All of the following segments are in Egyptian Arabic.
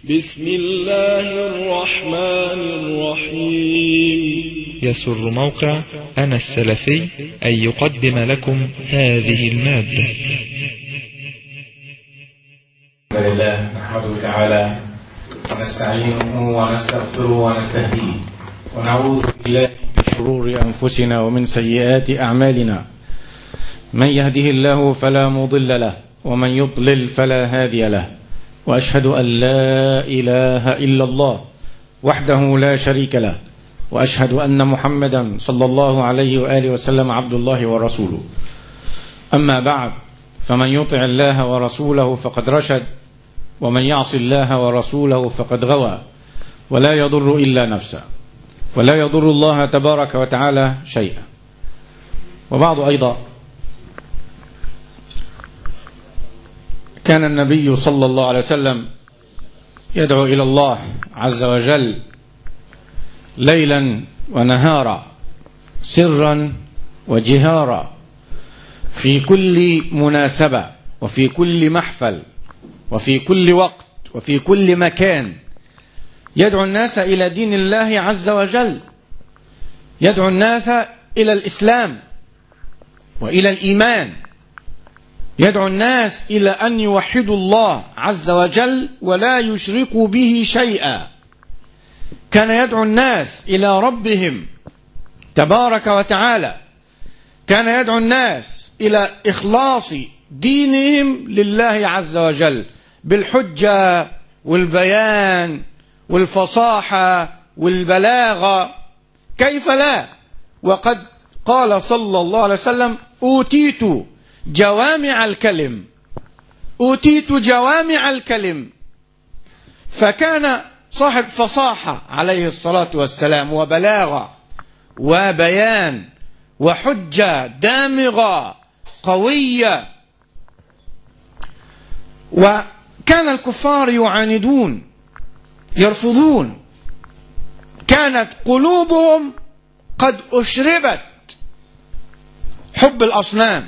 بسم الله الرحمن الرحيم يسر موقع أنا السلفي أن يقدم لكم هذه المادة الحمد لله نحمده تعالى ونستعينه ونستغفره ونستهديه ونعوذ بالله من شرور أنفسنا ومن سيئات أعمالنا من يهده الله فلا مضل له ومن يضلل فلا هادي له وأشهد أن لا إله إلا الله وحده لا شريك له وأشهد أن محمدا صلى الله عليه وآله وسلم عبد الله ورسوله أما بعد فمن يطع الله ورسوله فقد رشد ومن يعص الله ورسوله فقد غوى ولا يضر إلا نفسه ولا يضر الله تبارك وتعالى شيئا وبعض أيضا كان النبي صلى الله عليه وسلم يدعو إلى الله عز وجل ليلا ونهارا سرا وجهارا في كل مناسبة وفي كل محفل وفي كل وقت وفي كل مكان يدعو الناس إلى دين الله عز وجل يدعو الناس إلى الإسلام وإلى الإيمان يدعو الناس إلى أن يوحدوا الله عز وجل ولا يشركوا به شيئا كان يدعو الناس إلى ربهم تبارك وتعالى كان يدعو الناس إلى إخلاص دينهم لله عز وجل بالحجة والبيان والفصاحة والبلاغة كيف لا وقد قال صلى الله عليه وسلم أوتيت جوامع الكلم أوتيت جوامع الكلم فكان صاحب فصاحة عليه الصلاة والسلام وبلاغة وبيان وحجة دامغة قوية وكان الكفار يعاندون يرفضون كانت قلوبهم قد أشربت حب الأصنام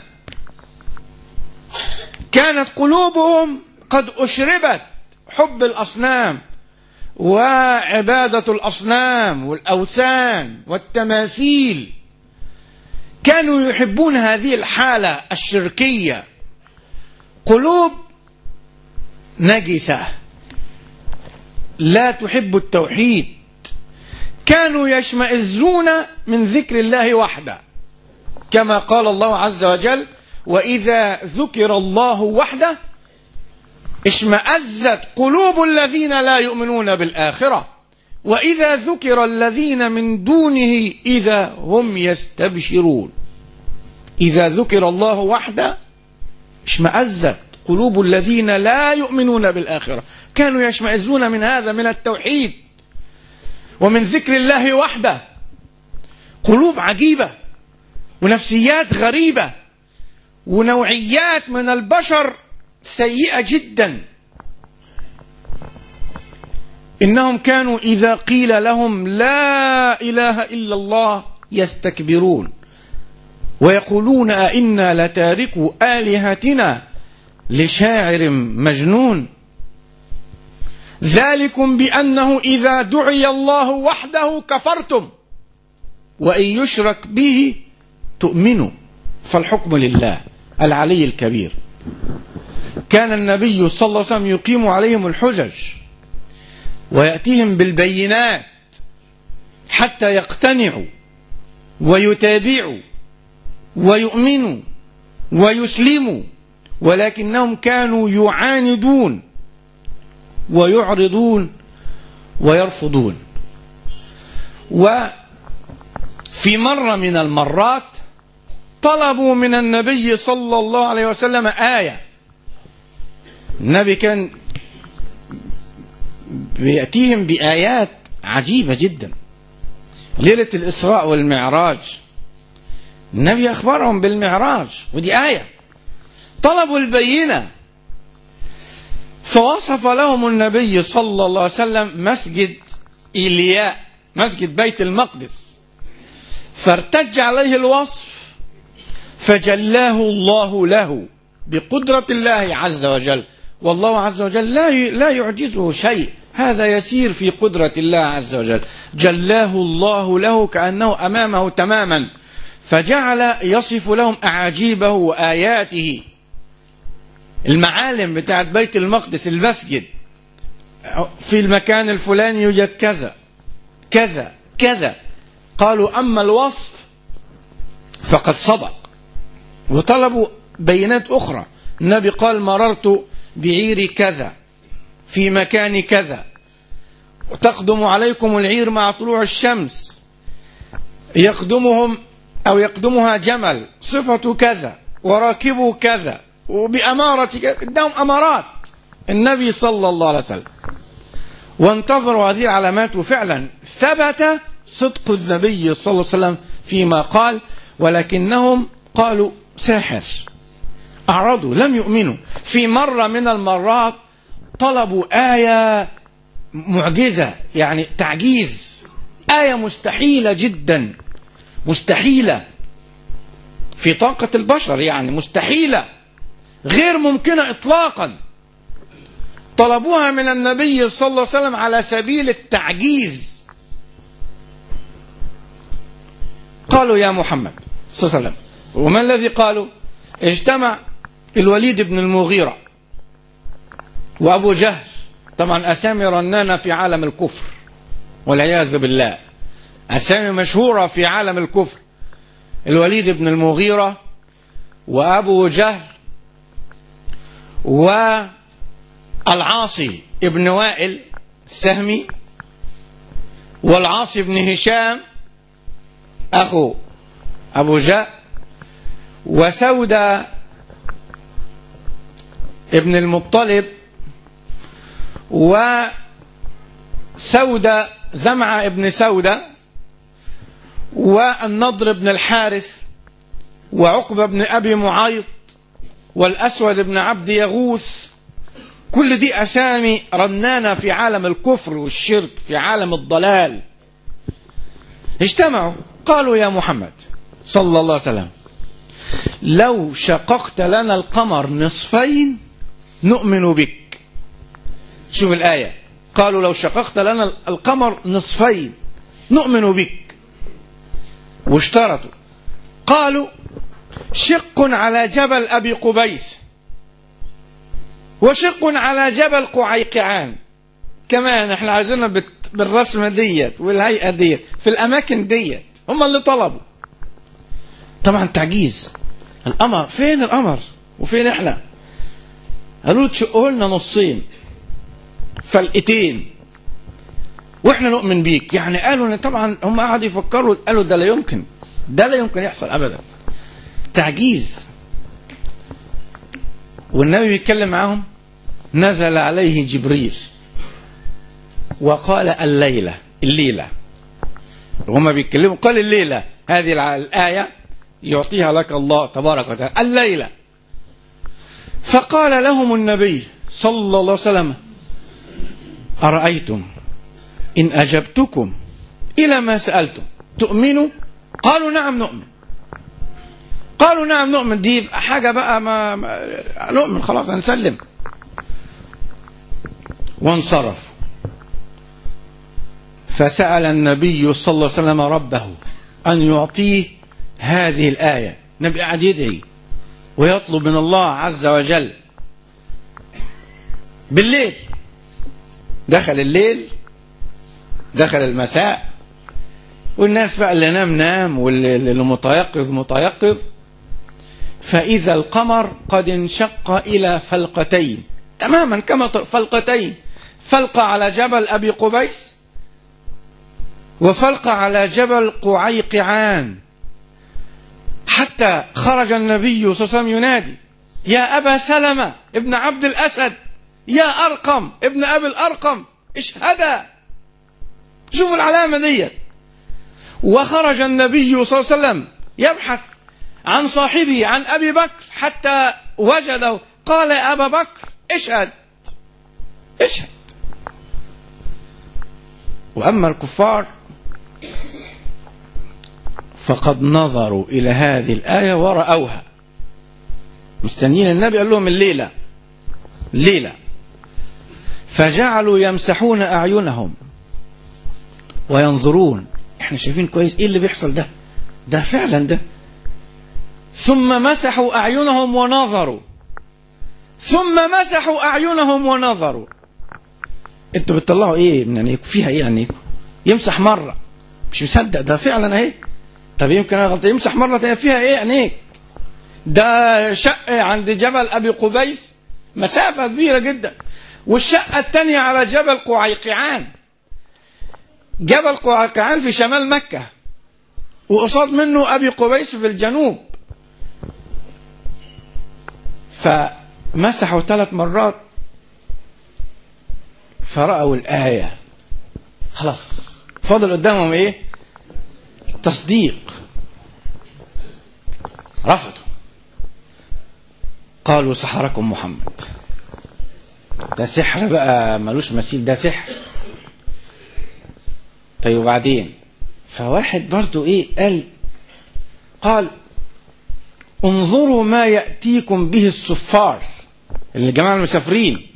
كانت قلوبهم قد أشربت حب الأصنام وعبادة الأصنام والأوثان والتماثيل كانوا يحبون هذه الحالة الشركية قلوب نجسة لا تحب التوحيد كانوا يشمئزون من ذكر الله وحده كما قال الله عز وجل وإذا ذكر الله وحده اشمأزت قلوب الذين لا يؤمنون بالآخرة وإذا ذكر الذين من دونه إذا هم يستبشرون إذا ذكر الله وحده اشمأزت قلوب الذين لا يؤمنون بالآخرة كانوا يشمئزون من هذا من التوحيد ومن ذكر الله وحده قلوب عجيبة ونفسيات غريبة ونوعيات من البشر سيئة جدا إنهم كانوا إذا قيل لهم لا إله إلا الله يستكبرون ويقولون أئنا لتاركوا آلهتنا لشاعر مجنون ذلكم بأنه إذا دعي الله وحده كفرتم وإن يشرك به تؤمنوا فالحكم لله العلي الكبير كان النبي صلى الله عليه وسلم يقيم عليهم الحجج ويأتيهم بالبينات حتى يقتنعوا ويتابعوا ويؤمنوا ويسلموا ولكنهم كانوا يعاندون ويعرضون ويرفضون وفي مرة من المرات طلبوا من النبي صلى الله عليه وسلم آية النبي كان بيأتيهم بآيات عجيبة جدا ليلة الإسراء والمعراج النبي أخبرهم بالمعراج ودي آية طلبوا البينة فوصف لهم النبي صلى الله عليه وسلم مسجد إيلياء مسجد بيت المقدس فارتج عليه الوصف فجلاه الله له بقدرة الله عز وجل والله عز وجل لا لا يعجزه شيء هذا يسير في قدرة الله عز وجل جلاه الله له كأنه أمامه تماما فجعل يصف لهم أعاجيبه وآياته المعالم بتاعت بيت المقدس المسجد في المكان الفلاني يوجد كذا كذا كذا قالوا أما الوصف فقد صدق وطلبوا بينات أخرى النبي قال مررت بعير كذا في مكان كذا وتقدم عليكم العير مع طلوع الشمس يقدمهم أو يقدمها جمل صفة كذا وراكبه كذا وبأمارة كذا قدام أمارات النبي صلى الله عليه وسلم وانتظروا هذه العلامات وفعلا ثبت صدق النبي صلى الله عليه وسلم فيما قال ولكنهم قالوا ساحر أعرضوا لم يؤمنوا في مرة من المرات طلبوا آية معجزة يعني تعجيز آية مستحيلة جدا مستحيلة في طاقة البشر يعني مستحيلة غير ممكنة إطلاقا طلبوها من النبي صلى الله عليه وسلم على سبيل التعجيز قالوا يا محمد صلى الله عليه وسلم وما الذي قالوا اجتمع الوليد بن المغيرة وأبو جهل طبعا أسامي رنانة في عالم الكفر والعياذ بالله أسامي مشهورة في عالم الكفر الوليد بن المغيرة وأبو جهل والعاصي ابن وائل السهمي والعاصي بن هشام أخو أبو جهل وسودة ابن المطلب وسودة زمعة ابن سودة والنضر بن الحارث وعقبة بن أبي معيط والأسود بن عبد يغوث كل دي أسامي رنانة في عالم الكفر والشرك في عالم الضلال اجتمعوا قالوا يا محمد صلى الله عليه وسلم لو شققت لنا القمر نصفين نؤمن بك شوف الآية قالوا لو شققت لنا القمر نصفين نؤمن بك واشترطوا قالوا شق على جبل أبي قبيس وشق على جبل قعيقعان كمان احنا عايزينها بالرسمة ديت والهيئة ديت في الأماكن ديت هم اللي طلبوا طبعا تعجيز القمر فين القمر وفين احنا قالوا تشقوا لنا نصين فلقتين واحنا نؤمن بيك يعني قالوا ان طبعا هم قعدوا يفكروا قالوا ده لا يمكن ده لا يمكن يحصل ابدا تعجيز والنبي بيتكلم معاهم نزل عليه جبريل وقال الليلة الليلة وهم بيتكلموا قال الليلة هذه الآية يعطيها لك الله تبارك وتعالى الليلة فقال لهم النبي صلى الله عليه وسلم أرأيتم إن أجبتكم إلى ما سألتم تؤمنوا قالوا نعم نؤمن قالوا نعم نؤمن دي حاجة بقى ما, ما نؤمن خلاص هنسلم وانصرف فسأل النبي صلى الله عليه وسلم ربه أن يعطيه هذه الآية النبي قاعد يدعي ويطلب من الله عز وجل بالليل دخل الليل دخل المساء والناس بقى اللي نام نام واللي متيقظ متيقظ فإذا القمر قد انشق إلى فلقتين تماما كما فلقتين فلقة على جبل أبي قبيس وفلقة على جبل قعيقعان حتى خرج النبي صلى الله عليه وسلم ينادي يا أبا سلمة ابن عبد الأسد يا أرقم ابن أبي الأرقم اشهدا شوفوا العلامة دي وخرج النبي صلى الله عليه وسلم يبحث عن صاحبه عن أبي بكر حتى وجده قال يا أبا بكر اشهد اشهد وأما الكفار فقد نظروا إلى هذه الآية ورأوها مستنيين النبي قال لهم الليلة الليلة فجعلوا يمسحون أعينهم وينظرون احنا شايفين كويس ايه اللي بيحصل ده ده فعلا ده ثم مسحوا أعينهم ونظروا ثم مسحوا أعينهم ونظروا انتوا بتطلعوا ايه من عينيكم فيها ايه عينيكم يمسح مرة مش مصدق ده فعلا اهي طب يمكن انا غلطان يمسح مرة تانية فيها ايه عينيك ده شق عند جبل ابي قبيس مسافة كبيرة جدا والشقة الثانية على جبل قعيقعان جبل قعيقعان في شمال مكة وقصاد منه أبي قبيس في الجنوب فمسحوا ثلاث مرات فرأوا الآية خلاص فضل قدامهم إيه تصديق رفضوا قالوا سحركم محمد ده سحر بقى ملوش مثيل ده سحر طيب وبعدين فواحد برضو ايه قال قال انظروا ما يأتيكم به السفار الجماعة المسافرين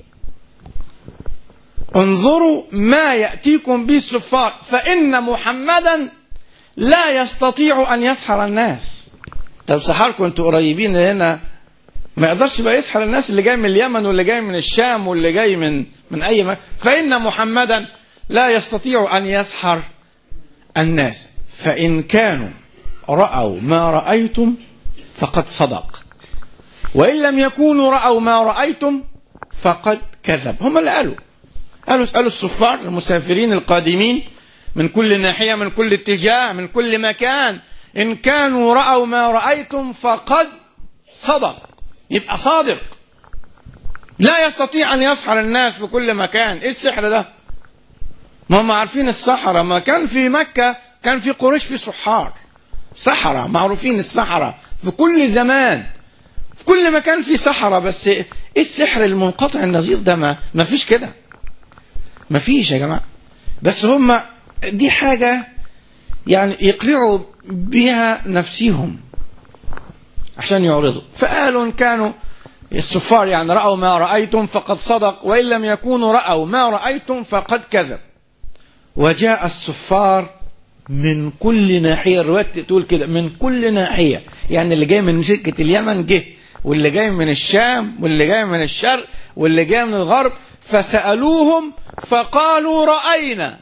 انظروا ما يأتيكم به السفار فإن محمدا لا يستطيع أن يسحر الناس طب سحركم انتوا قريبين هنا ما يقدرش بقى يسحر الناس اللي جاي من اليمن واللي جاي من الشام واللي جاي من من اي مكان فان محمدا لا يستطيع ان يسحر الناس فان كانوا راوا ما رايتم فقد صدق وان لم يكونوا راوا ما رايتم فقد كذب هم اللي قالوا قالوا اسالوا السفار المسافرين القادمين من كل ناحيه من كل اتجاه من كل مكان ان كانوا راوا ما رايتم فقد صدق يبقى صادق لا يستطيع أن يسحر الناس في كل مكان إيه السحر ده ما هم عارفين السحرة ما كان في مكة كان في قريش في سحار سحرة معروفين السحرة في كل زمان في كل مكان في سحرة بس إيه السحر المنقطع النظير ده ما, ما فيش كده ما فيش يا جماعة بس هم دي حاجة يعني يقلعوا بها نفسهم عشان يعرضوا فقالوا إن كانوا السفار يعني رأوا ما رأيتم فقد صدق وإن لم يكونوا رأوا ما رأيتم فقد كذب وجاء السفار من كل ناحية الرواية تقول كده من كل ناحية يعني اللي جاي من سكة اليمن جه واللي جاي من الشام واللي جاي من الشرق واللي جاي من الغرب فسألوهم فقالوا رأينا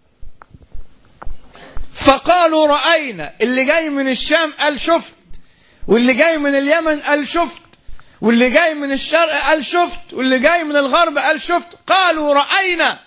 فقالوا رأينا اللي جاي من الشام قال شفت واللي جاي من اليمن قال شفت واللي جاي من الشرق قال شفت واللي جاي من الغرب قال شفت قالوا رأينا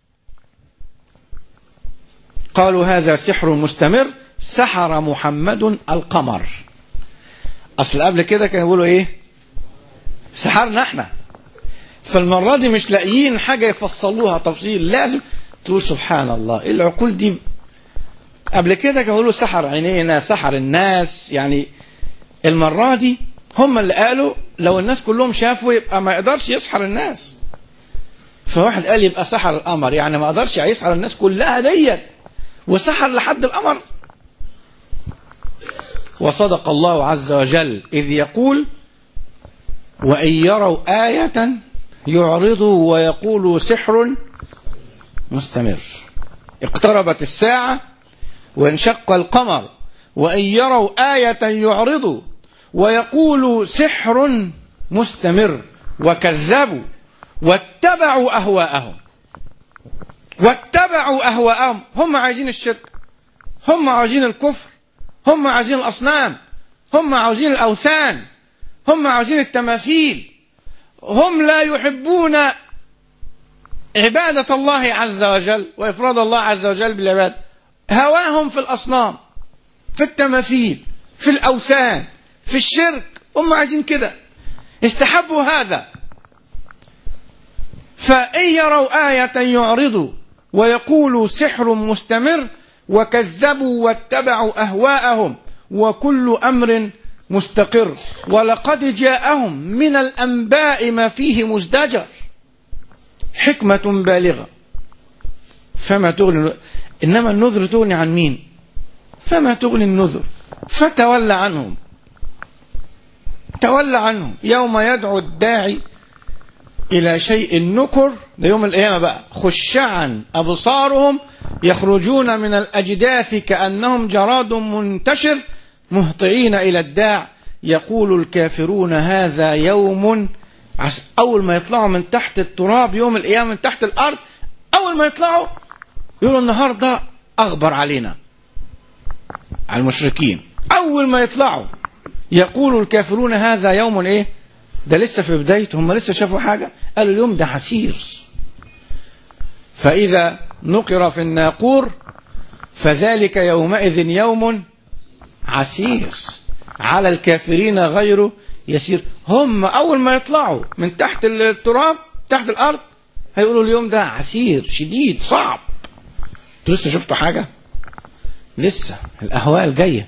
قالوا هذا سحر مستمر سحر محمد القمر اصل قبل كده كانوا يقولوا ايه سحرنا احنا فالمرة دي مش لاقيين حاجة يفصلوها تفصيل لازم تقول سبحان الله العقول دي قبل كده كانوا يقولوا سحر عينينا سحر الناس يعني المرة دي هم اللي قالوا لو الناس كلهم شافوا يبقى ما يقدرش يسحر الناس فواحد قال يبقى سحر القمر يعني ما قدرش يسحر الناس كلها ديت وسحر لحد القمر وصدق الله عز وجل إذ يقول وإن يروا آية يعرضوا ويقولوا سحر مستمر اقتربت الساعة وانشق القمر وإن يروا آية يعرضوا ويقولوا سحر مستمر وكذبوا واتبعوا أهواءهم واتبعوا أهواءهم هم عايزين الشرك هم عايزين الكفر هم عايزين الأصنام هم عايزين الأوثان هم عايزين التماثيل هم لا يحبون عبادة الله عز وجل وإفراد الله عز وجل بالعبادة هواهم في الأصنام في التماثيل في الأوثان في الشرك هم عايزين كده استحبوا هذا فإن يروا آية يعرضوا ويقولوا سحر مستمر وكذبوا واتبعوا أهواءهم وكل أمر مستقر ولقد جاءهم من الأنباء ما فيه مزدجر حكمة بالغة فما تغني إنما النذر تغني عن مين فما تغني النذر فتولى عنهم تولى عنهم يوم يدعو الداعي إلى شيء نكر ده يوم القيامة بقى خشعا أبصارهم يخرجون من الأجداث كأنهم جراد منتشر مهطعين إلى الداع يقول الكافرون هذا يوم عس أول ما يطلعوا من تحت التراب يوم القيامة من تحت الأرض أول ما يطلعوا يقولوا النهاردة أغبر علينا على المشركين أول ما يطلعوا يقول الكافرون هذا يوم إيه ده لسه في بدايته هم لسه شافوا حاجة قالوا اليوم ده عسير فإذا نقر في الناقور فذلك يومئذ يوم عسير على الكافرين غير يسير هم أول ما يطلعوا من تحت التراب تحت الأرض هيقولوا اليوم ده عسير شديد صعب انتوا لسه شفتوا حاجة لسه الأهوال جاية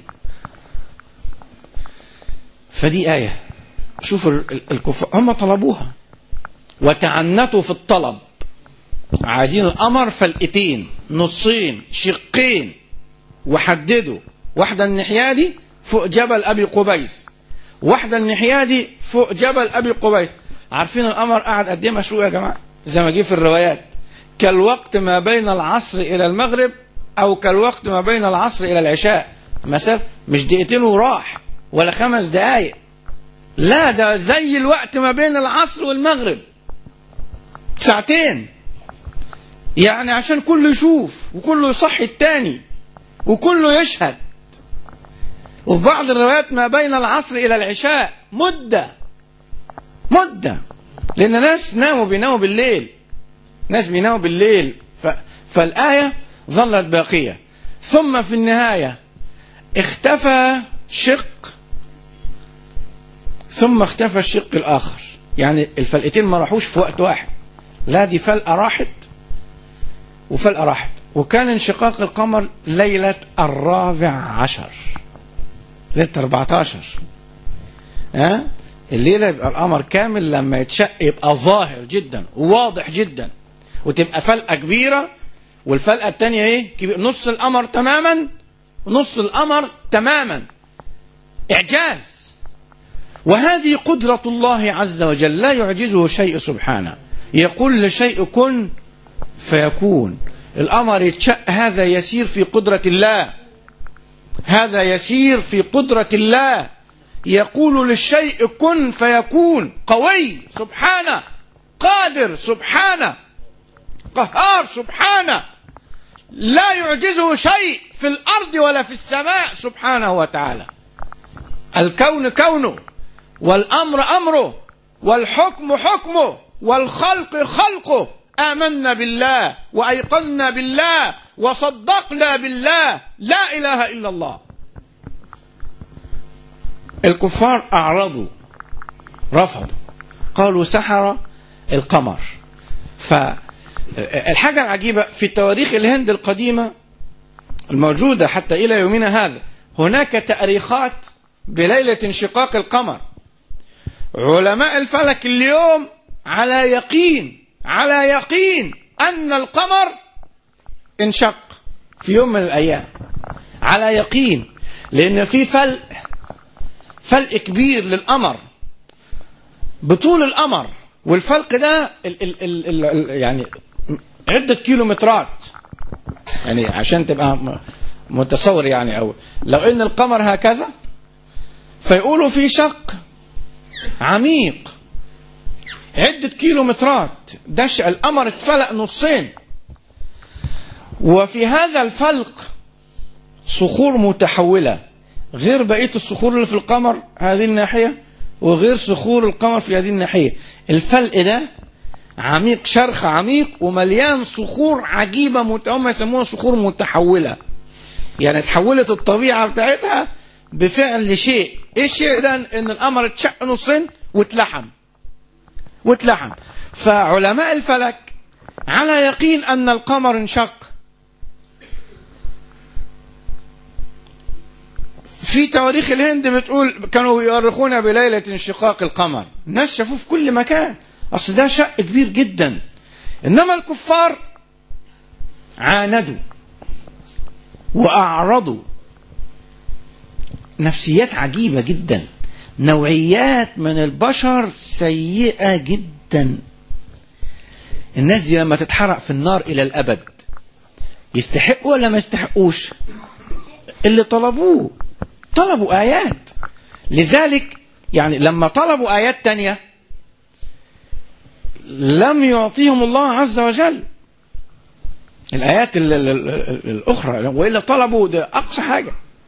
فدي آية شوفوا الكفار هم طلبوها وتعنتوا في الطلب عايزين القمر فلقتين نصين شقين وحددوا واحدة الناحية دي فوق جبل أبي قبيس واحدة الناحية دي فوق جبل أبي قبيس عارفين القمر قاعد قد ايه مشروق يا جماعة زي ما جه في الروايات كالوقت ما بين العصر إلى المغرب أو كالوقت ما بين العصر إلى العشاء مثلا مش دقيقتين وراح ولا خمس دقايق لا ده زي الوقت ما بين العصر والمغرب ساعتين يعني عشان كله يشوف وكله يصحي التاني وكله يشهد وفي بعض الروايات ما بين العصر إلى العشاء مدة مدة لأن ناس ناموا بيناموا بالليل ناس بيناموا بالليل ف... فالآية ظلت باقية ثم في النهاية اختفى شق ثم اختفى الشق الآخر يعني الفلقتين ما راحوش في وقت واحد لا دي فلقة راحت وفلقة راحت وكان انشقاق القمر ليلة الرابع عشر ليلة 14 ها الليلة يبقى القمر كامل لما يتشق يبقى ظاهر جدا وواضح جدا وتبقى فلقة كبيرة والفلقة الثانية ايه كبير نص القمر تماما ونص القمر تماما إعجاز وهذه قدرة الله عز وجل لا يعجزه شيء سبحانه يقول لشيء كن فيكون القمر يتشق هذا يسير في قدرة الله هذا يسير في قدرة الله يقول للشيء كن فيكون قوي سبحانه قادر سبحانه قهار سبحانه لا يعجزه شيء في الأرض ولا في السماء سبحانه وتعالى الكون كونه والأمر أمره والحكم حكمه والخلق خلقه آمنا بالله وأيقنا بالله وصدقنا بالله لا إله إلا الله الكفار أعرضوا رفضوا قالوا سحر القمر فالحاجة العجيبة في تواريخ الهند القديمة الموجودة حتى إلى يومنا هذا هناك تأريخات بليلة انشقاق القمر علماء الفلك اليوم على يقين على يقين أن القمر انشق في يوم من الأيام على يقين لأن في فلق فلق كبير للقمر بطول القمر والفلق ده ال ال ال ال يعني عدة كيلومترات يعني عشان تبقى متصور يعني أو لو إن القمر هكذا فيقولوا في شق عميق عدة كيلومترات دش القمر اتفلق نصين وفي هذا الفلق صخور متحولة غير بقية الصخور اللي في القمر هذه الناحية وغير صخور القمر في هذه الناحية الفلق ده عميق شرخ عميق ومليان صخور عجيبة مت... هم يسموها صخور متحولة يعني تحولت الطبيعة بتاعتها بفعل شيء ايه الشيء ده ان القمر اتشق نصين واتلحم واتلحم فعلماء الفلك على يقين ان القمر انشق في تواريخ الهند بتقول كانوا يؤرخون بليلة انشقاق القمر الناس شافوه في كل مكان أصل ده شق كبير جدا إنما الكفار عاندوا وأعرضوا نفسيات عجيبة جدا نوعيات من البشر سيئة جدا الناس دي لما تتحرق في النار إلى الأبد يستحقوا ولا ما يستحقوش اللي طلبوه طلبوا آيات لذلك يعني لما طلبوا آيات تانية لم يعطيهم الله عز وجل الآيات ال ال ال الأخرى وإلا طلبوا ده أقصى حاجة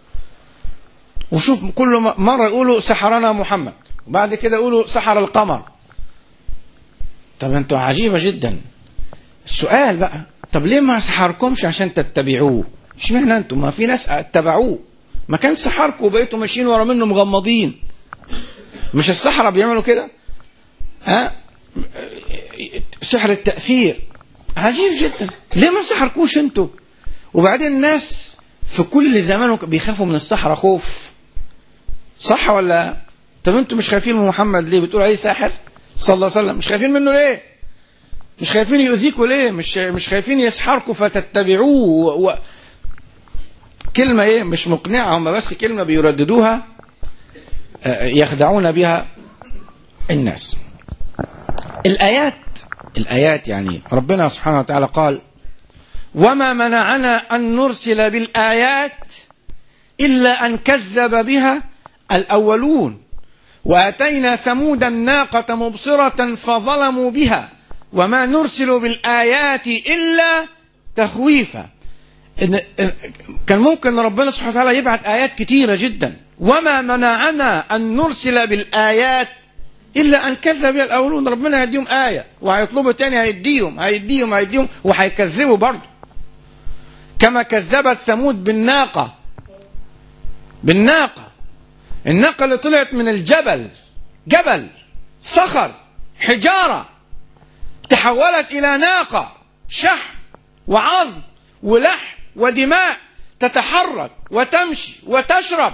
وشوف كل مرة يقولوا سحرنا محمد وبعد كده يقولوا سحر القمر طب انتوا عجيبة جدا السؤال بقى طب ليه ما سحركمش عشان تتبعوه اشمعنى انتوا ما في ناس اتبعوه ما كان سحركم وبقيتوا ماشيين ورا منه مغمضين مش السحرة بيعملوا كده ها سحر التأثير عجيب جدا ليه ما سحركوش انتوا وبعدين الناس في كل زمان بيخافوا من السحرة خوف صح ولا طب انتوا مش خايفين من محمد ليه بتقول عليه ساحر صلى الله عليه وسلم مش خايفين منه ليه مش خايفين يؤذيكوا ليه مش مش خايفين يسحركوا فتتبعوه و... كلمة ايه مش مقنعة هم بس كلمة بيرددوها يخدعون بها الناس الآيات الآيات يعني ربنا سبحانه وتعالى قال وما منعنا أن نرسل بالآيات إلا أن كذب بها الأولون وأتينا ثمود الناقة مبصرة فظلموا بها وما نرسل بالآيات إلا تخويفا إن كان ممكن ربنا سبحانه وتعالى يبعث آيات كتيرة جدا وما منعنا أن نرسل بالآيات إلا أن كذب بها الأولون ربنا هيديهم آية وهيطلبوا تاني هيديهم هيديهم هيديهم وهيكذبوا برضه كما كذبت ثمود بالناقة بالناقة الناقة اللي طلعت من الجبل جبل صخر حجارة تحولت إلى ناقة شحم وعظم ولحم ودماء تتحرك وتمشي وتشرب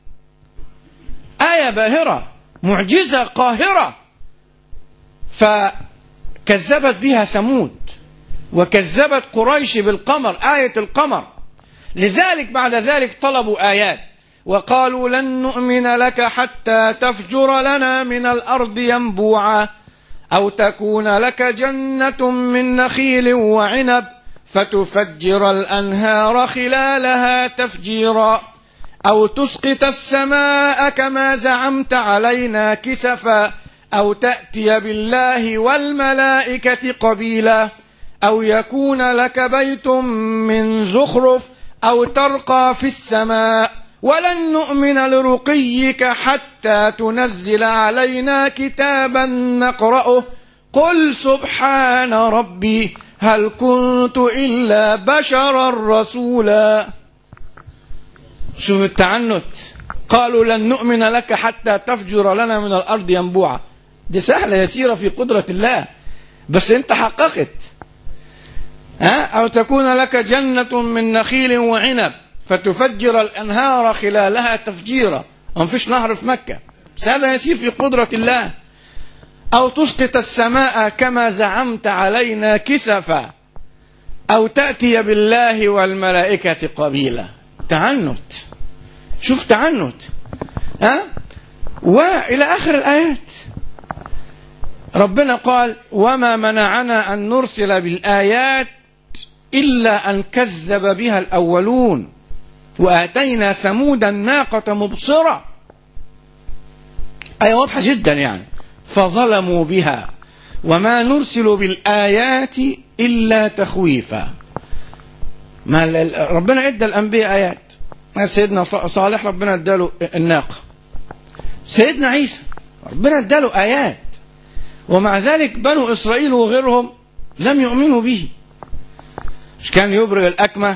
آية باهرة معجزة قاهرة فكذبت بها ثمود وكذبت قريش بالقمر آية القمر لذلك بعد ذلك طلبوا آيات وقالوا لن نؤمن لك حتى تفجر لنا من الأرض ينبوعا أو تكون لك جنة من نخيل وعنب فتفجر الأنهار خلالها تفجيرا أو تسقط السماء كما زعمت علينا كسفا أو تأتي بالله والملائكة قبيلا أو يكون لك بيت من زخرف أو ترقى في السماء ولن نؤمن لرقيك حتى تنزل علينا كتابا نقرأه قل سبحان ربي هل كنت إلا بشرا رسولا شوف التعنت قالوا لن نؤمن لك حتى تفجر لنا من الأرض ينبوعا دي سهلة يسيرة في قدرة الله بس انت حققت ها أو تكون لك جنة من نخيل وعنب فتفجر الأنهار خلالها تفجيرا ما فيش نهر في مكة بس هذا يسير في قدرة الله أو تسقط السماء كما زعمت علينا كسفا أو تأتي بالله والملائكة قبيلا تعنت شوف تعنت ها وإلى آخر الآيات ربنا قال وما منعنا أن نرسل بالآيات إلا أن كذب بها الأولون وآتينا ثمود الناقة مبصرة أي واضحة جدا يعني فظلموا بها وما نرسل بالآيات إلا تخويفا ما ربنا ادى الأنبياء آيات سيدنا صالح ربنا اداله الناقة سيدنا عيسى ربنا اداله آيات ومع ذلك بنو إسرائيل وغيرهم لم يؤمنوا به مش كان يبرئ الأكمة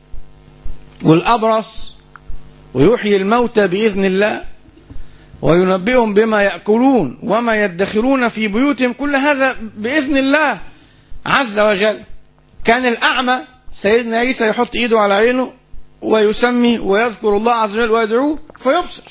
والأبرص ويحيي الموتى بإذن الله وينبئهم بما يأكلون وما يدخرون في بيوتهم كل هذا بإذن الله عز وجل كان الأعمى سيدنا عيسى يحط إيده على عينه ويسمي ويذكر الله عز وجل ويدعوه فيبصر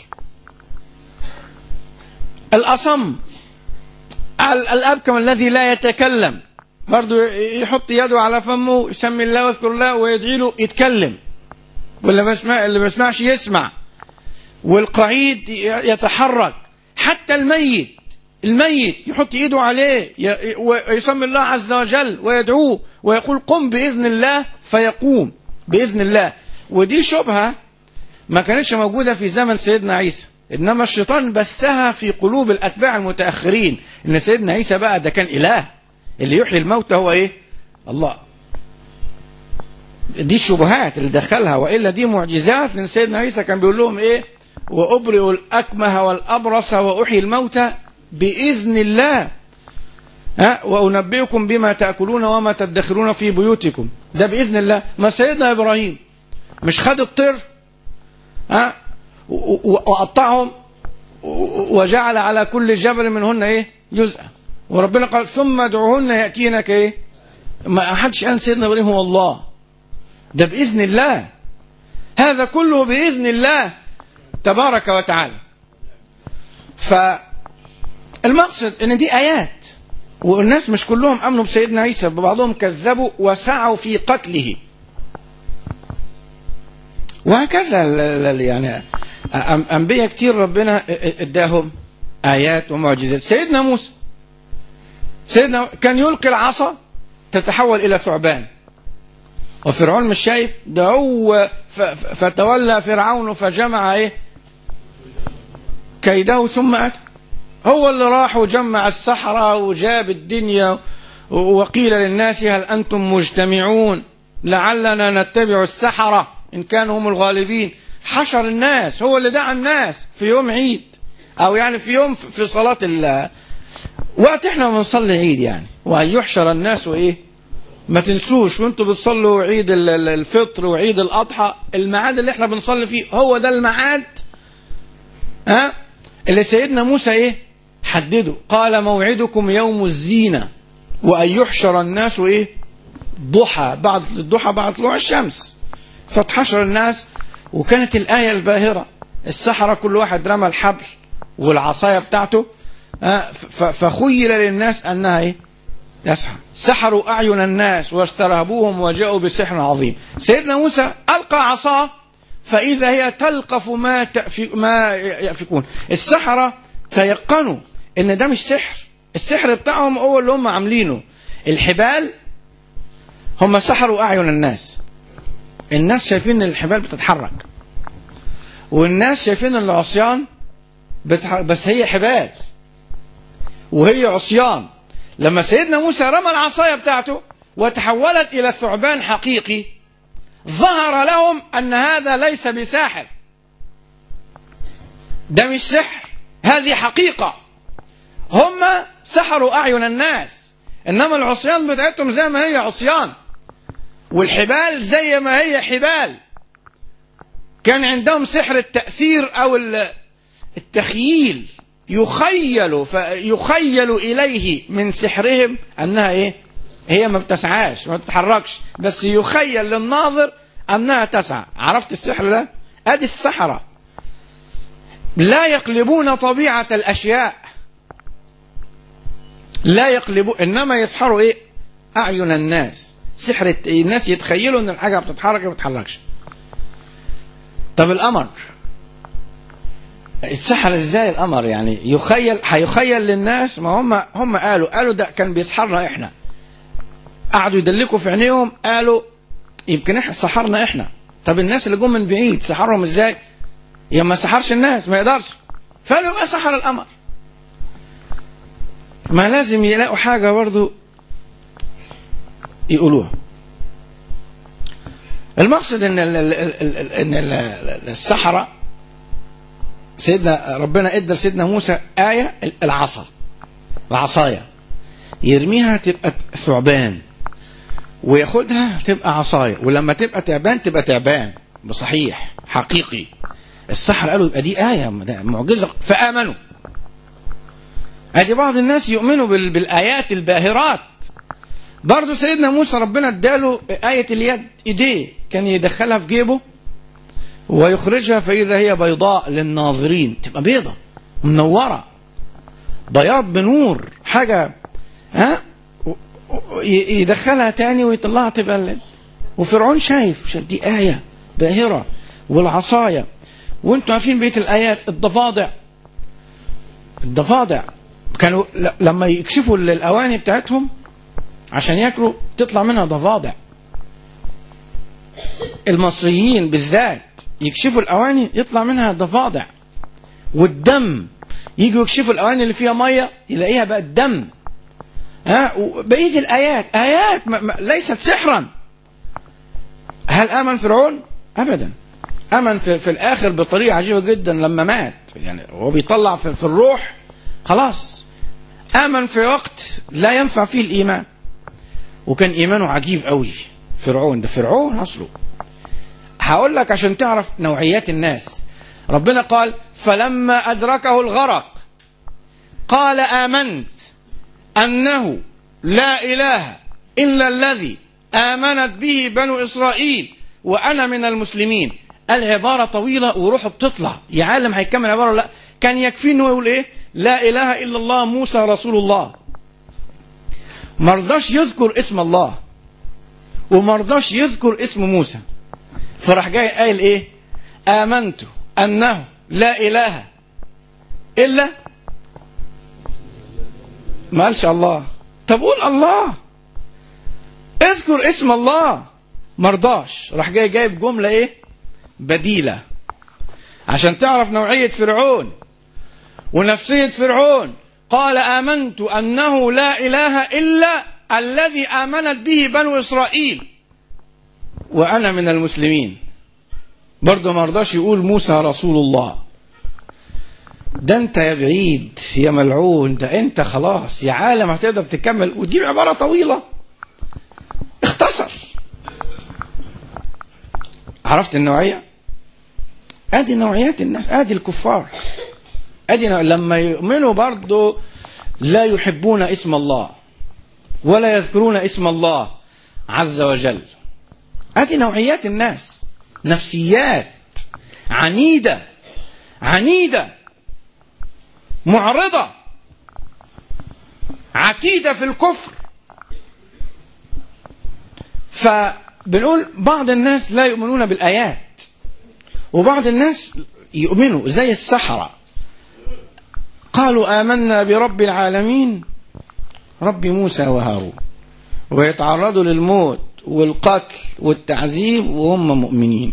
الأصم الأبكم الذي لا يتكلم برضه يحط يده على فمه يسمي الله ويذكر الله ويدعي له يتكلم واللي ما يسمع اللي ما يسمعش يسمع والقعيد يتحرك حتى الميت الميت يحط ايده عليه ي- ويسمي الله عز وجل ويدعوه ويقول قم باذن الله فيقوم باذن الله ودي شبهه ما كانتش موجوده في زمن سيدنا عيسى انما الشيطان بثها في قلوب الاتباع المتاخرين ان سيدنا عيسى بقى ده كان اله اللي يحيي الموتى هو ايه الله دي الشبهات اللي دخلها والا دي معجزات لان سيدنا عيسى كان بيقول لهم ايه وابرئ الاكمه والابرص واحيي الموتى باذن الله ها وانبئكم بما تاكلون وما تدخرون في بيوتكم ده باذن الله ما سيدنا ابراهيم مش خد الطير ها و- و- وقطعهم و- وجعل على كل جبل منهن ايه جزءا وربنا قال ثم ادعوهن ياتينك ايه ما حدش قال سيدنا ابراهيم هو الله ده باذن الله هذا كله باذن الله تبارك وتعالى فالمقصد ان دي ايات والناس مش كلهم امنوا بسيدنا عيسى بعضهم كذبوا وسعوا في قتله وهكذا ال- ال- يعني أم- انبياء كتير ربنا اداهم ايات ومعجزات سيدنا موسى سيدنا كان يلقي العصا تتحول الى ثعبان وفرعون مش شايف ده هو ف- ف- فتولى فرعون فجمع ايه كيده ثم اتى هو اللي راح وجمع السحرة وجاب الدنيا و- وقيل للناس هل أنتم مجتمعون لعلنا نتبع السحرة إن كانوا هم الغالبين حشر الناس هو اللي دعا الناس في يوم عيد أو يعني في يوم في صلاة ال وقت احنا بنصلي عيد يعني وأن يحشر الناس وإيه ما تنسوش وانتوا بتصلوا عيد ال- ال- الفطر وعيد الأضحى الميعاد اللي احنا بنصلي فيه هو ده الميعاد ها اللي سيدنا موسى ايه حدده قال موعدكم يوم الزينة وأن يحشر الناس ايه ضحى بعد الضحى بعد طلوع الشمس فاتحشر الناس وكانت الآية الباهرة السحرة كل واحد رمى الحبل والعصاية بتاعته ها، ف- فخيل للناس أنها ايه تسحر سحروا أعين الناس واسترهبوهم وجاءوا بسحر عظيم سيدنا موسى ألقى عصاه فإذا هي تلقف ما تأفي ما يأفكون السحرة تيقنوا إن ده مش سحر السحر بتاعهم هو اللي هم عاملينه الحبال هم سحروا أعين الناس الناس شايفين إن الحبال بتتحرك والناس شايفين إن العصيان بتحرك بس هي حبال وهي عصيان لما سيدنا موسى رمى العصاية بتاعته وتحولت إلى ثعبان حقيقي ظهر لهم أن هذا ليس بساحر ده مش سحر هذه حقيقة هم سحروا أعين الناس إنما العصيان بتاعتهم زي ما هي عصيان والحبال زي ما هي حبال كان عندهم سحر التأثير أو ال- التخييل يخيل فيخيل إليه من سحرهم أنها إيه هي ما بتسعاش ما بتتحركش بس يخيل للناظر أنها تسعى عرفت السحر ده أدي السحرة لا يقلبون طبيعة الأشياء لا يقلبون إنما يسحروا إيه أعين الناس سحر الت- الناس يتخيلوا أن الحاجة بتتحرك ما بتتحركش طب القمر اتسحر ازاي القمر يعني يخيل هيخيل للناس ما هم هم قالوا قالوا ده كان بيسحرنا احنا قعدوا يدلكوا في عينيهم قالوا يمكن احنا سحرنا احنا طب الناس اللي جم من بعيد سحرهم ازاي يا ما سحرش الناس ما يقدرش فقالوا يبقى سحر القمر ما لازم يلاقوا حاجة برضو يقولوها المقصد ان ال ال ال ال ان ال السحرة سيدنا ربنا ادى لسيدنا موسى آية العصا العصاية يرميها تبقى ثعبان وياخدها تبقى عصاية ولما تبقى تعبان تبقى تعبان بصحيح حقيقي السحر قالوا يبقى دي آية ده معجزة فآمنوا ادي بعض الناس يؤمنوا بال- بالآيات الباهرات برضه سيدنا موسى ربنا اداله آية اليد ايديه كان يدخلها في جيبه ويخرجها فإذا هي بيضاء للناظرين تبقى بيضة منورة بياض بنور حاجة ها و- و- ي- يدخلها تاني ويطلعها تبقى ال- وفرعون شايف شايف دي آية باهرة والعصاية وانتم عارفين بقية الآيات الضفادع الضفادع كانوا ل- لما يكشفوا الاواني بتاعتهم عشان ياكلوا تطلع منها ضفادع المصريين بالذات يكشفوا الاواني يطلع منها ضفادع والدم يجوا يكشفوا الاواني اللي فيها ميه يلاقيها بقت دم ها وبقيه الايات ايات ما ما ليست سحرا هل امن فرعون ابدا امن في, في الاخر بطريقه عجيبه جدا لما مات يعني هو بيطلع في, في الروح خلاص امن في وقت لا ينفع فيه الايمان وكان ايمانه عجيب قوي فرعون ده فرعون اصله هقول لك عشان تعرف نوعيات الناس ربنا قال فلما ادركه الغرق قال امنت انه لا اله الا الذي امنت به بنو اسرائيل وانا من المسلمين العباره طويله وروحه بتطلع يا عالم هيكمل عباره لا كان يكفي انه يقول ايه لا اله الا الله موسى رسول الله ما رضاش يذكر اسم الله وما رضاش يذكر اسم موسى فراح جاي قايل ايه امنت انه لا اله الا ما قالش الله طب قول الله اذكر اسم الله مرضاش راح جاي جايب جملة ايه بديلة عشان تعرف نوعية فرعون ونفسية فرعون قال آمنت أنه لا إله إلا الذي آمنت به بنو إسرائيل وأنا من المسلمين برضه ما رضاش يقول موسى رسول الله ده انت يا بعيد يا ملعون ده انت خلاص يا عالم هتقدر تكمل وتجيب عبارة طويلة اختصر عرفت النوعية ادي نوعيات الناس ادي الكفار ادي نوع- لما يؤمنوا برضه لا يحبون اسم الله ولا يذكرون اسم الله عز وجل ادي نوعيات الناس نفسيات عنيدة عنيدة معرضة عتيدة في الكفر فبنقول بعض الناس لا يؤمنون بالآيات وبعض الناس يؤمنوا زي السحرة قالوا آمنا برب العالمين رب موسى وهارون ويتعرضوا للموت والقتل والتعذيب وهم مؤمنين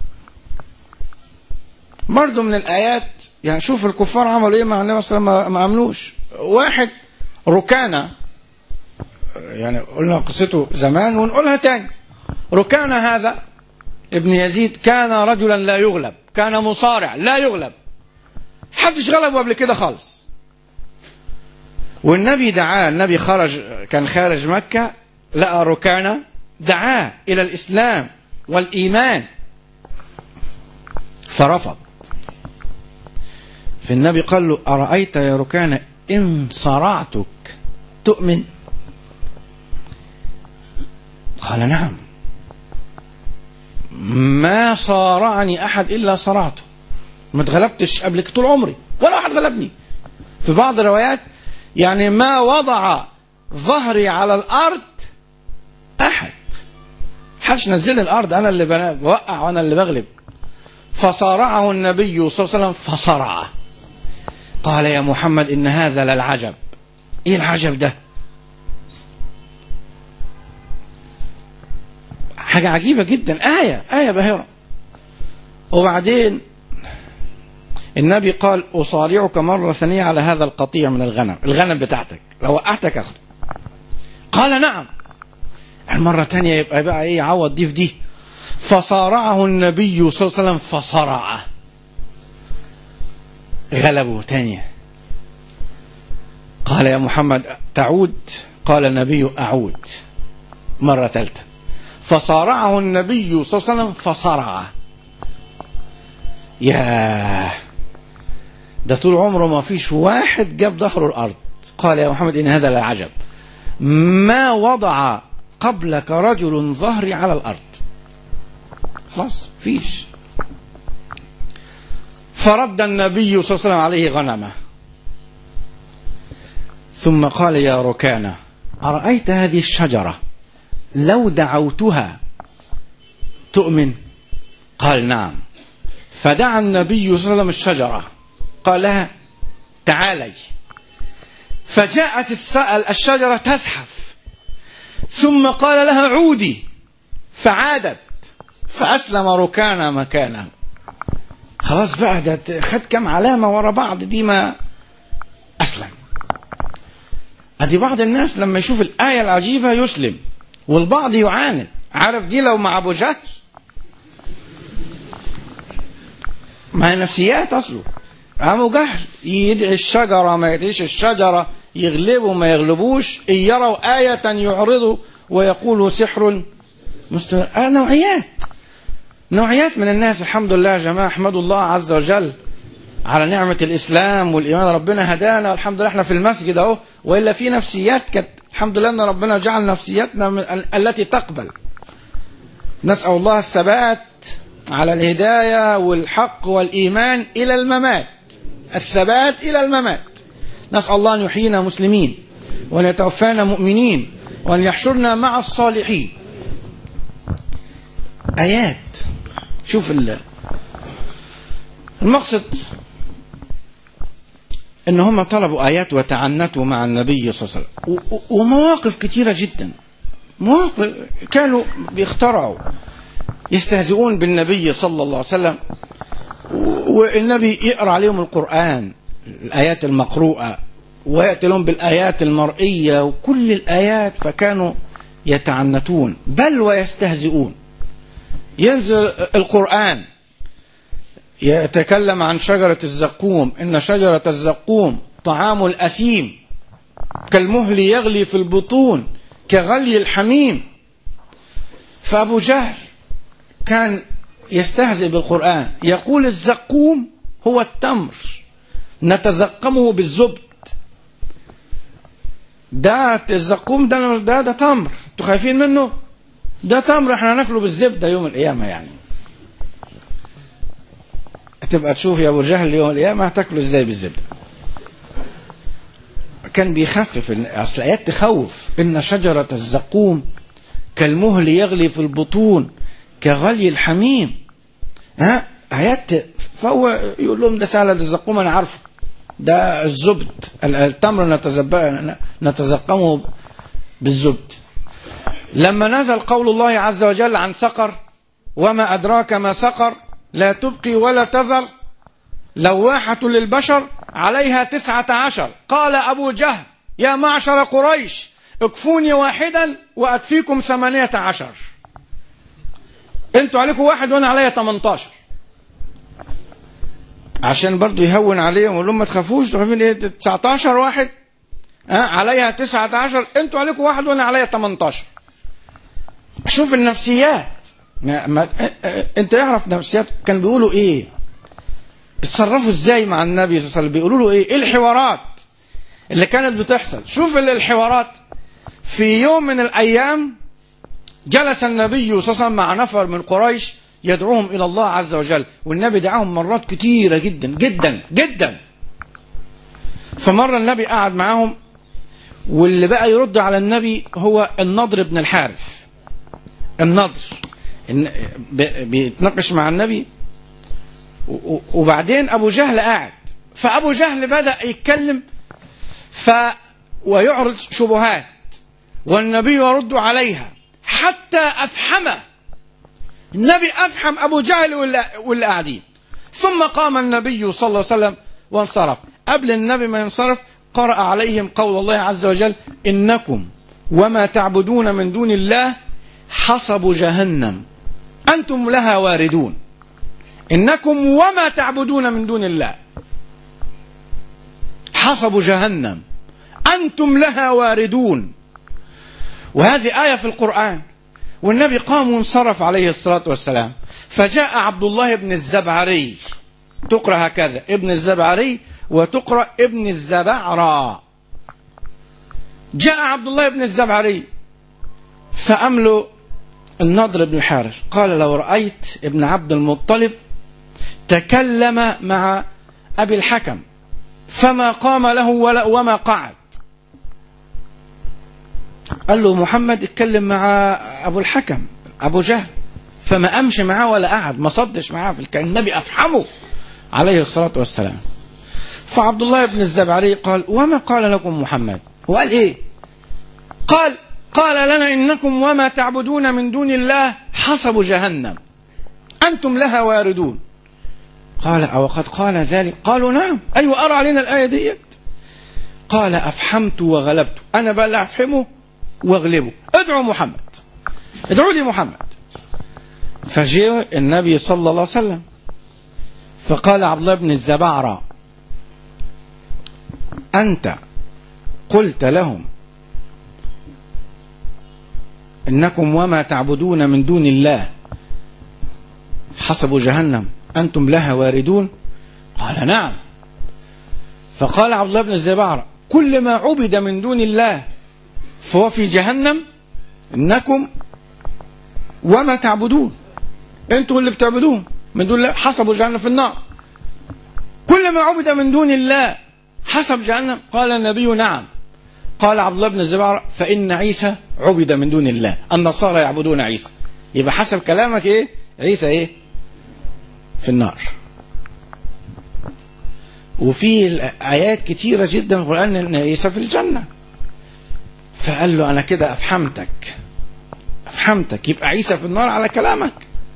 برضه من الآيات يعني شوف الكفار عملوا إيه مع النبي صلى الله عليه وسلم ما- ما عملوش واحد ركانة يعني قلنا قصته زمان ونقولها تاني ركانة هذا ابن يزيد كان رجلا لا يغلب كان مصارع لا يغلب حدش غلبه قبل كده خالص والنبي دعاه النبي خرج كان خارج مكة لقى ركانة دعاه إلى الإسلام والإيمان فرفض فالنبي قال له أرأيت يا ركانة إن صرعتك تؤمن قال نعم ما صارعني أحد إلا صرعته ما اتغلبتش قبل كده طول عمري ولا واحد غلبني في بعض الروايات يعني ما وضع ظهري على الأرض أحد حدش نزل الأرض أنا اللي بنا- بوقع وأنا اللي بغلب فصارعه النبي صلى الله عليه وسلم فصرعه قال يا محمد إن هذا للعجب إيه العجب ده حاجة عجيبة جدا آية آية باهرة وبعدين النبي قال أصارعك مرة ثانية على هذا القطيع من الغنم الغنم بتاعتك لو وقعتك أخذ قال نعم المرة الثانية يبقى بقى إيه يعوض دي في دي فصارعه النبي صلى الله عليه وسلم فصرعه غلبه تانية قال يا محمد تعود قال النبي أعود مرة ثالثة فصارعه النبي صلى الله عليه وسلم فصرعه يا ده طول عمره ما فيش واحد جاب ظهره الأرض قال يا محمد إن هذا للعجب ما وضع قبلك رجل ظهري على الأرض خلاص فيش فرد النبي صلى الله عليه وسلم عليه غنمه ثم قال يا ركانة أرأيت هذه الشجرة لو دعوتها تؤمن قال نعم فدعا النبي صلى الله عليه وسلم الشجرة قال لها تعالي فجاءت الس- الشجرة تزحف ثم قال لها عودي فعادت فأسلم ركانا مكانه خلاص بقى ده خد كم علامة ورا بعض دي ما أسلم أدي بعض الناس لما يشوف الآية العجيبة يسلم والبعض يعاند عارف دي لو مع أبو جهل ما هي نفسيات أصله أبو جهل يدعي الشجرة ما يدعيش الشجرة يغلبوا ما يغلبوش إن يروا آية يعرضوا ويقولوا سحر مستمر آه نوعيات نوعيات من الناس الحمد لله يا جماعة احمدوا الله عز وجل على نعمة الإسلام والإيمان ربنا هدانا والحمد لله احنا في المسجد أهو وإلا في نفسيات كانت الحمد لله أن ربنا جعل نفسياتنا من ال- التي تقبل نسأل الله الثبات على الهداية والحق والإيمان إلى الممات الثبات إلى الممات نسأل الله أن يحيينا مسلمين وأن يتوفانا مؤمنين وأن يحشرنا مع الصالحين آيات شوف ال- المقصد ان هم طلبوا ايات وتعنتوا مع النبي صلى الله عليه وسلم و- و- ومواقف كثيره جدا مواقف كانوا بيخترعوا يستهزئون بالنبي صلى الله عليه وسلم و- والنبي يقرا عليهم القران الايات المقروءه وياتي لهم بالايات المرئيه وكل الايات فكانوا يتعنتون بل ويستهزئون ينزل القران يتكلم عن شجرة الزقوم إن شجرة الزقوم طعام الأثيم كالمهل يغلي في البطون كغلي الحميم فأبو جهل كان يستهزئ بالقرآن يقول الزقوم هو التمر نتزقمه بالزبد ده الزقوم ده ده, ده تمر انتوا خايفين منه ده تمر احنا هناكله بالزبده يوم القيامه يعني تبقى تشوف يا ابو جهل يوم القيامه هتاكله ازاي بالزبده كان بيخفف إن- اصل ايات تخوف ان شجره الزقوم كالمهل يغلي في البطون كغلي الحميم ها ايات فهو يقول لهم ده سهل ده الزقوم انا عارفه ده الزبد ال- التمر نتزب- نتزقمه بالزبد لما نزل قول الله عز وجل عن سقر وما أدراك ما سقر لا تبقي ولا تذر لواحة للبشر عليها تسعة عشر قال أبو جهل يا معشر قريش اكفوني واحدا وأكفيكم ثمانية عشر انتوا عليكم واحد وانا عليا 18 عشان برضو يهون عليهم ويقول لهم ما تخافوش تخافين ايه 19 واحد ها عليها 19 انتوا عليكم واحد وانا عليا 18 شوف النفسيات ما ما انت يعرف نفسيات كان بيقولوا ايه بيتصرفوا ازاي مع النبي صلى الله عليه وسلم بيقولوا له ايه ايه الحوارات اللي كانت بتحصل شوف ال- الحوارات في يوم من الايام جلس النبي صلى الله عليه وسلم مع نفر من قريش يدعوهم الى الله عز وجل والنبي دعاهم مرات كتيره جدا جدا جدا فمره النبي قعد معاهم واللي بقى يرد على النبي هو النضر بن الحارث النضر إن- ب- بيتناقش مع النبي و- و- وبعدين ابو جهل قاعد فابو جهل بدا يتكلم ف ويعرض شبهات والنبي يرد عليها حتى افحمه النبي افحم ابو جهل واللي واللي قاعدين ثم قام النبي صلى الله عليه وسلم وانصرف قبل النبي ما ينصرف قرأ عليهم قول الله عز وجل إنكم وما تعبدون من دون الله حصب جهنم أنتم لها واردون إنكم وما تعبدون من دون الله حصب جهنم أنتم لها واردون وهذه آية في القرآن والنبي قام وانصرف عليه الصلاة والسلام فجاء عبد الله بن الزبعري تقرأ هكذا ابن الزبعري وتقرأ ابن الزبعرى جاء عبد الله بن الزبعري فأمله النضر بن الحارث قال لو رأيت ابن عبد المطلب تكلم مع أبي الحكم فما قام له ولا وما قعد قال له محمد اتكلم مع أبو الحكم أبو جهل فما أمشي معاه ولا قعد ما صدش معاه في الكلام النبي أفحمه عليه الصلاة والسلام فعبد الله بن الزبعري قال وما قال لكم محمد هو قال ايه قال قال لنا انكم وما تعبدون من دون الله حصب جهنم انتم لها واردون قال او قد قال ذلك قالوا نعم ايوه ارى علينا الايه ديت قال افحمت وغلبت انا بقى اللي افهمه واغلبه ادعوا محمد ادعوا لي محمد فجاء النبي صلى الله عليه وسلم فقال عبد الله بن الزبعرة أنت قلت لهم إنكم وما تعبدون من دون الله حسب جهنم أنتم لها واردون قال نعم فقال عبد الله بن الزبعرة كل ما عبد من دون الله فهو في جهنم إنكم وما تعبدون انتوا اللي بتعبدون من دون الله حسبوا جهنم في النار كل ما عبد من دون الله حسب جهنم قال النبي نعم قال عبد الله بن الزبير فإن عيسى عبد من دون الله النصارى يعبدون عيسى يبقى حسب كلامك ايه عيسى ايه في النار وفي آيات كتيرة جدا في القرآن أن عيسى في الجنة فقال له أنا كده أفحمتك أفحمتك يبقى عيسى في النار على كلامك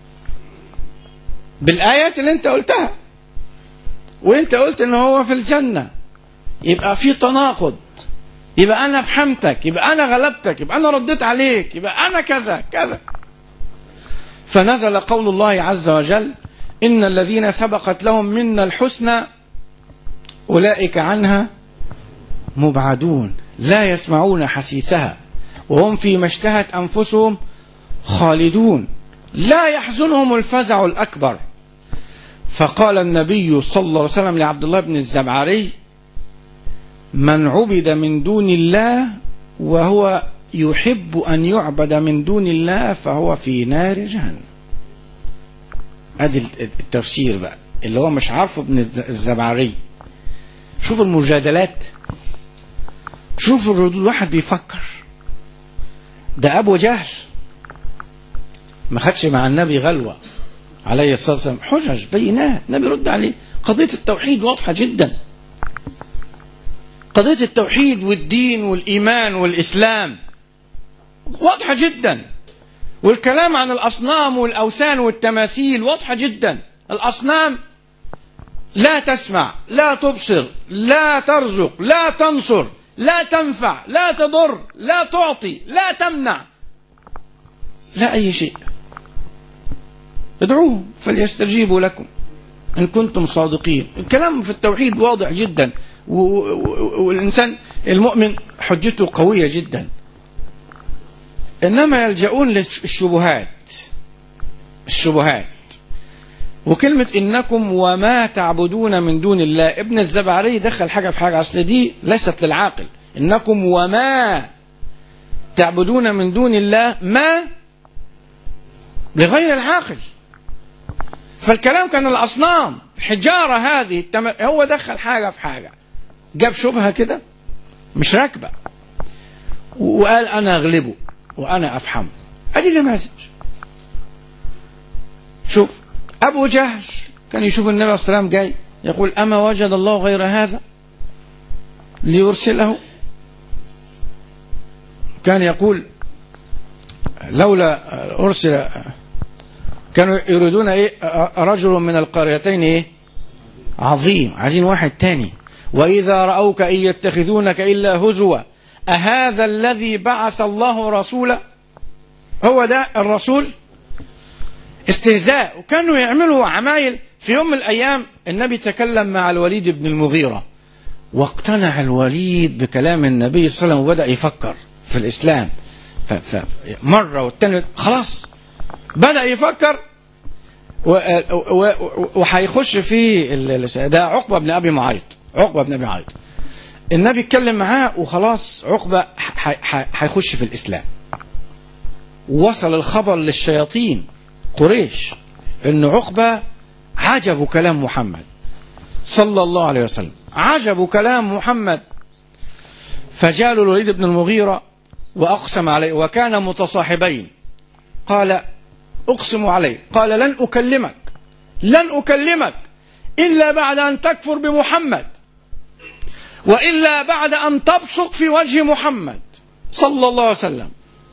بالآيات اللي أنت قلتها وأنت قلت إن هو في الجنة يبقى في تناقض يبقى أنا فهمتك يبقى أنا غلبتك يبقى أنا رديت عليك يبقى أنا كذا كذا فنزل قول الله عز وجل إن الذين سبقت لهم منا الحسنى أولئك عنها مبعدون لا يسمعون حسيسها وهم فيما اشتهت أنفسهم خالدون لا يحزنهم الفزع الأكبر فقال النبي صلى الله عليه وسلم لعبد الله بن الزبعري من عبد من دون الله وهو يحب أن يعبد من دون الله فهو في نار جهنم ادي التفسير بقى اللي هو مش عارفه ابن الزبعري شوف المجادلات شوف الردود واحد بيفكر ده ابو جهل ما خدش مع النبي غلوه عليه الصلاه والسلام حجج بينات النبي رد عليه قضيه التوحيد واضحه جدا قضيه التوحيد والدين والايمان والاسلام واضحه جدا والكلام عن الاصنام والاوثان والتماثيل واضحه جدا الاصنام لا تسمع لا تبصر لا ترزق لا تنصر لا تنفع لا تضر لا تعطي لا تمنع لا أي شيء ادعوهم فليستجيبوا لكم إن كنتم صادقين الكلام في التوحيد واضح جدا والإنسان المؤمن حجته قوية جدا إنما يلجؤون للشبهات الشبهات وكلمة إنكم وما تعبدون من دون الله ابن الزبعري دخل حاجة في حاجة أصل دي ليست للعاقل إنكم وما تعبدون من دون الله ما لغير العاقل فالكلام كان الأصنام الحجارة هذه هو دخل حاجة في حاجة جاب شبهة كده مش راكبة وقال أنا أغلبه وأنا أفحمه أدي نماذج شوف أبو جهل كان يشوف النبي عليه الصلاة والسلام جاي يقول أما وجد الله غير هذا ليرسله كان يقول لولا أرسل كانوا يريدون إيه رجل من القريتين إيه عظيم عايزين واحد تاني وإذا رأوك إن يتخذونك إلا هزوا أهذا الذي بعث الله رسولا هو ده الرسول استهزاء وكانوا يعملوا عمايل في يوم من الأيام النبي تكلم مع الوليد بن المغيرة واقتنع الوليد بكلام النبي صلى الله عليه وسلم وبدأ يفكر في الإسلام مرة والتانية خلاص بدأ يفكر وهيخش في ده عقبة بن أبي معيط عقبة بن أبي معيط النبي اتكلم معاه وخلاص عقبة هيخش في الإسلام وصل الخبر للشياطين قريش ان عقبه عجبوا كلام محمد صلى الله عليه وسلم عجبوا كلام محمد فجاء الوليد بن المغيرة وأقسم عليه وكان متصاحبين قال أقسم عليه قال لن أكلمك لن أكلمك إلا بعد أن تكفر بمحمد وإلا بعد أن تبصق في وجه محمد صلى الله عليه وسلم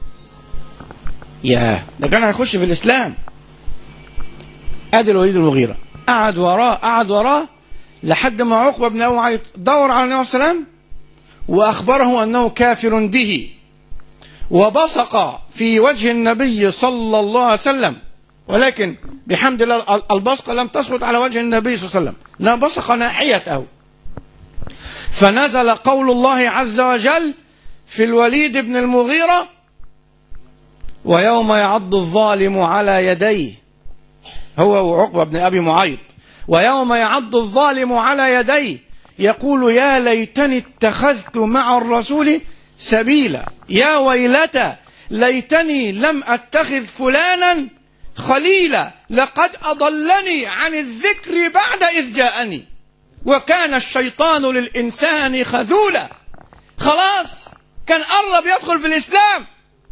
ياه ده كان هيخش في الإسلام ادي الوليد المغيرة قعد وراه قعد وراه لحد ما عقبة بن أبي معيط دور على النبي صلى الله عليه وسلم وأخبره أنه كافر به وبصق في وجه النبي صلى الله عليه وسلم ولكن بحمد الله البصقة لم تسقط على وجه النبي صلى الله عليه وسلم لا بصق ناحيته فنزل قول الله عز وجل في الوليد بن المغيرة ويوم يعض الظالم على يديه هو وعقبة بن أبي معيط ويوم يعض الظالم على يديه يقول يا ليتني اتخذت مع الرسول سبيلا يا ويلتى ليتني لم اتخذ فلانا خليلا لقد اضلني عن الذكر بعد اذ جاءني وكان الشيطان للانسان خذولا خلاص كان قرب يدخل في الاسلام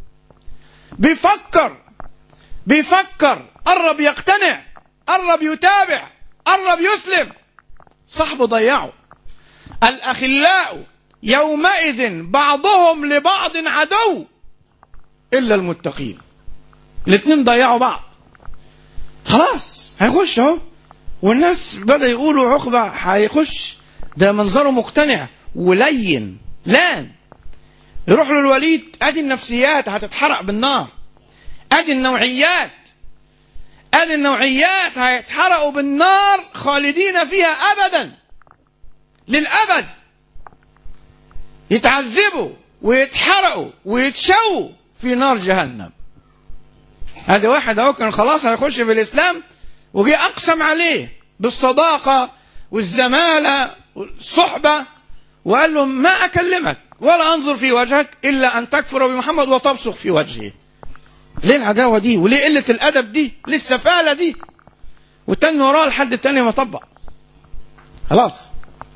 بيفكر بيفكر قرب يقتنع قرب يتابع قرب يسلم صاحبه ضيعه الأخلاء يومئذ بعضهم لبعض عدو إلا المتقين الاثنين ضيعوا بعض خلاص هيخش اهو والناس بدأ يقولوا عقبة هيخش ده منظره مقتنع ولين لان يروح له الوليد ادي النفسيات هتتحرق بالنار ادي النوعيات ادي النوعيات هيتحرقوا بالنار خالدين فيها ابدا للابد يتعذبوا ويتحرقوا ويتشووا في نار جهنم هذا واحد اهو كان خلاص هيخش في الاسلام وجي اقسم عليه بالصداقه والزماله والصحبه وقال له ما اكلمك ولا انظر في وجهك الا ان تكفر بمحمد وتبصق في وجهه ليه العداوه دي وليه قله الادب دي ليه السفاله دي والتاني وراه لحد التاني ما طبق خلاص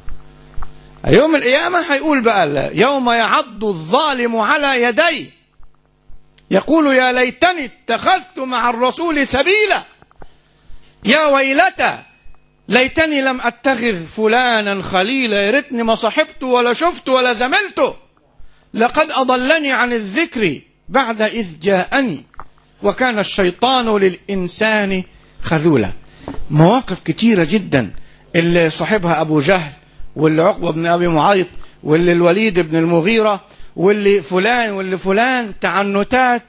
يوم القيامة هيقول بقى يوم يعض الظالم على يديه يقول يا ليتني اتخذت مع الرسول سبيلا يا ويلتى ليتني لم اتخذ فلانا خليلا يا ريتني ما صحبته ولا شفته ولا زملته لقد اضلني عن الذكر بعد اذ جاءني وكان الشيطان للانسان خذولا مواقف كتيره جدا اللي صاحبها ابو جهل واللي عقبه بن ابي معيط واللي الوليد بن المغيره واللي فلان واللي فلان تعنتات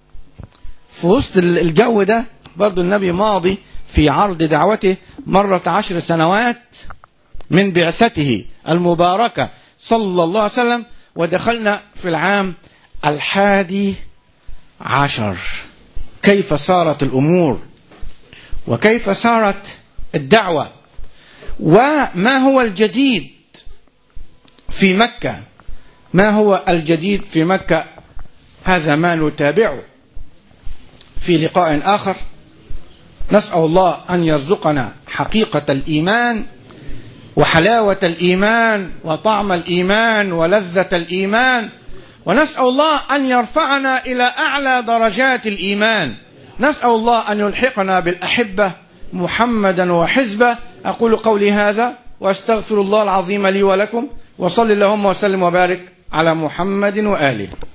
في وسط الجو ده برضو النبي ماضي في عرض دعوته مرة عشر سنوات من بعثته المباركة صلى الله عليه وسلم ودخلنا في العام الحادي عشر كيف صارت الأمور وكيف صارت الدعوة وما هو الجديد في مكة ما هو الجديد في مكة هذا ما نتابعه في لقاء آخر نسأل الله أن يرزقنا حقيقة الإيمان وحلاوة الإيمان وطعم الإيمان ولذة الإيمان ونسأل الله أن يرفعنا إلى أعلى درجات الإيمان نسأل الله أن يلحقنا بالأحبة محمدا وحزبه أقول قولي هذا وأستغفر الله العظيم لي ولكم وصل اللهم وسلم وبارك على محمد وآله